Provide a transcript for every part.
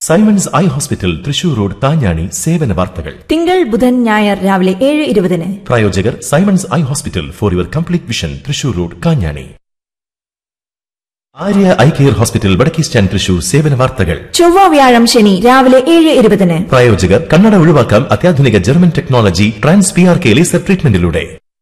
Symons eye hospital Thrissur road താഞ്ഞാണി സേവന വാർത്തകൾ തിങ്കൾ ബുധൻ ഞായർ രാവിലെ ഏഴ് ഇരുപതിന് പ്രായോജകർ Simons eye hospital for your complete vision Thrissur road Kanjani Arya eye care hospital വടക്കേ സ്റ്റാൻഡ് തൃശൂർ സേവന വാർത്തകൾ ചൊവ്വ വ്യാഴം ശനി രാവിലെ ഏഴ് ഇരുപതിന് പ്രായോജകർ കണ്ണട ഒഴിവാക്കാം അത്യാധുനിക German technology trans P R K laser ട്രീറ്റ്മെന്റിലൂടെ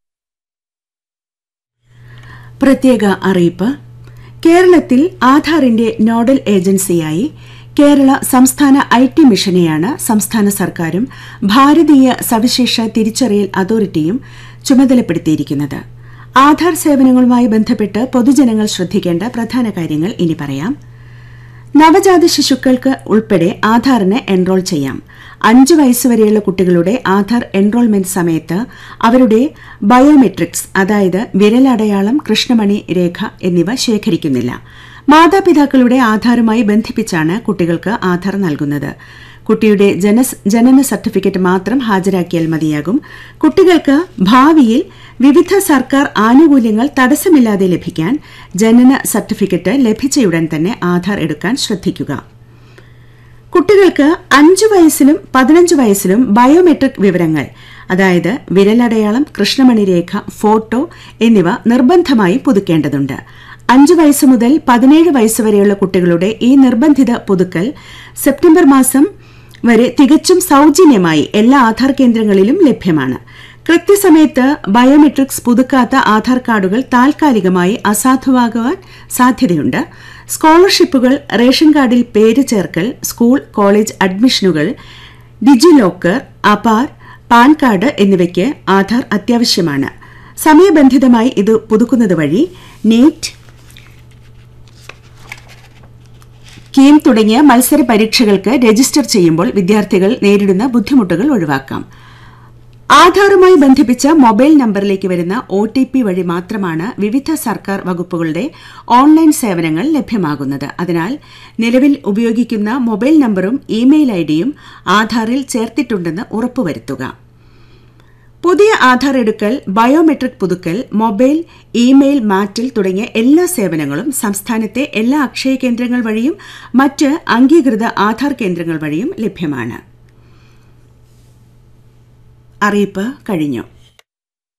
പ്രത്യേക അറിയിപ്പ് കേരളത്തിൽ ആധാറിന്റെ നോഡൽ ഏജൻസിയായി കേരള സംസ്ഥാന ഐ ടി മിഷനെയാണ് സംസ്ഥാന സർക്കാരും ഭാരതീയ സവിശേഷ തിരിച്ചറിയൽ അതോറിറ്റിയും ചുമതലപ്പെടുത്തിയിരിക്കുന്നത് ആധാർ സേവനങ്ങളുമായി ബന്ധപ്പെട്ട് പൊതുജനങ്ങൾ ശ്രദ്ധിക്കേണ്ട പ്രധാന കാര്യങ്ങൾ ഇനി പറയാം നവജാത ശിശുക്കൾക്ക് ഉൾപ്പെടെ ആധാറിന് എൻറോൾ ചെയ്യാം അഞ്ച് വയസ്സുവരെയുള്ള കുട്ടികളുടെ ആധാർ എൻറോൾമെന്റ് സമയത്ത് അവരുടെ ബയോമെട്രിക്സ് അതായത് വിരലടയാളം കൃഷ്ണമണി രേഖ എന്നിവ ശേഖരിക്കുന്നില്ല മാതാപിതാക്കളുടെ ആധാറുമായി ബന്ധിപ്പിച്ചാണ് കുട്ടികൾക്ക് ആധാർ നൽകുന്നത് കുട്ടിയുടെ ജനസ് ജനന സർട്ടിഫിക്കറ്റ് മാത്രം ഹാജരാക്കിയാൽ മതിയാകും കുട്ടികൾക്ക് ഭാവിയിൽ വിവിധ സർക്കാർ ആനുകൂല്യങ്ങൾ തടസ്സമില്ലാതെ ലഭിക്കാൻ ജനന സർട്ടിഫിക്കറ്റ് ലഭിച്ചയുടൻ തന്നെ ആധാർ എടുക്കാൻ ശ്രദ്ധിക്കുക കുട്ടികൾക്ക് അഞ്ചു വയസ്സിലും പതിനഞ്ച് വയസ്സിലും ബയോമെട്രിക് വിവരങ്ങൾ അതായത് വിരലടയാളം കൃഷ്ണമണി രേഖ ഫോട്ടോ എന്നിവ നിർബന്ധമായി പുതുക്കേണ്ടതുണ്ട് അഞ്ചു വയസ്സ് മുതൽ പതിനേഴ് വയസ്സ് വരെയുള്ള കുട്ടികളുടെ ഈ നിർബന്ധിത പുതുക്കൽ സെപ്റ്റംബർ മാസം വരെ തികച്ചും സൌജന്യമായി എല്ലാ ആധാർ കേന്ദ്രങ്ങളിലും ലഭ്യമാണ് കൃത്യസമയത്ത് ബയോമെട്രിക്സ് പുതുക്കാത്ത ആധാർ കാർഡുകൾ താൽക്കാലികമായി അസാധുവാകുവാൻ സാധ്യതയുണ്ട് സ്കോളർഷിപ്പുകൾ റേഷൻ കാർഡിൽ പേര് ചേർക്കൽ സ്കൂൾ കോളേജ് അഡ്മിഷനുകൾ DigiLocker Apaar PAN card എന്നിവയ്ക്ക് ആധാർ അത്യാവശ്യമാണ് സമയബന്ധിതമായി ഇത് പുതുക്കുന്നത് വഴി നീറ്റ് കീം തുടങ്ങിയ മത്സര പരീക്ഷകൾക്ക് രജിസ്റ്റർ ചെയ്യുമ്പോൾ വിദ്യാർത്ഥികൾ നേരിടുന്ന ബുദ്ധിമുട്ടുകൾ ഒഴിവാക്കാം ആധാറുമായി ബന്ധിപ്പിച്ച മൊബൈൽ നമ്പറിലേക്ക് വരുന്ന ഒ ടി പി വഴി മാത്രമാണ് വിവിധ സർക്കാർ വകുപ്പുകളുടെ ഓൺലൈൻ സേവനങ്ങൾ ലഭ്യമാകുന്നത് അതിനാൽ നിലവിൽ ഉപയോഗിക്കുന്ന മൊബൈൽ നമ്പറും ഇമെയിൽ ഐഡിയും ആധാറിൽ ചേർത്തിട്ടുണ്ടെന്ന് ഉറപ്പുവരുത്തുക പുതിയ ആധാർ എടുക്കൽ ബയോമെട്രിക് പുതുക്കൽ മൊബൈൽ ഇമെയിൽ മാറ്റൽ തുടങ്ങിയ എല്ലാ സേവനങ്ങളും സംസ്ഥാനത്തെ എല്ലാ അക്ഷയ കേന്ദ്രങ്ങൾ വഴിയും മറ്റ് അംഗീകൃത ആധാർ കേന്ദ്രങ്ങൾ വഴിയും ലഭ്യമാണ് അറിയിപ്പ് കഴിഞ്ഞു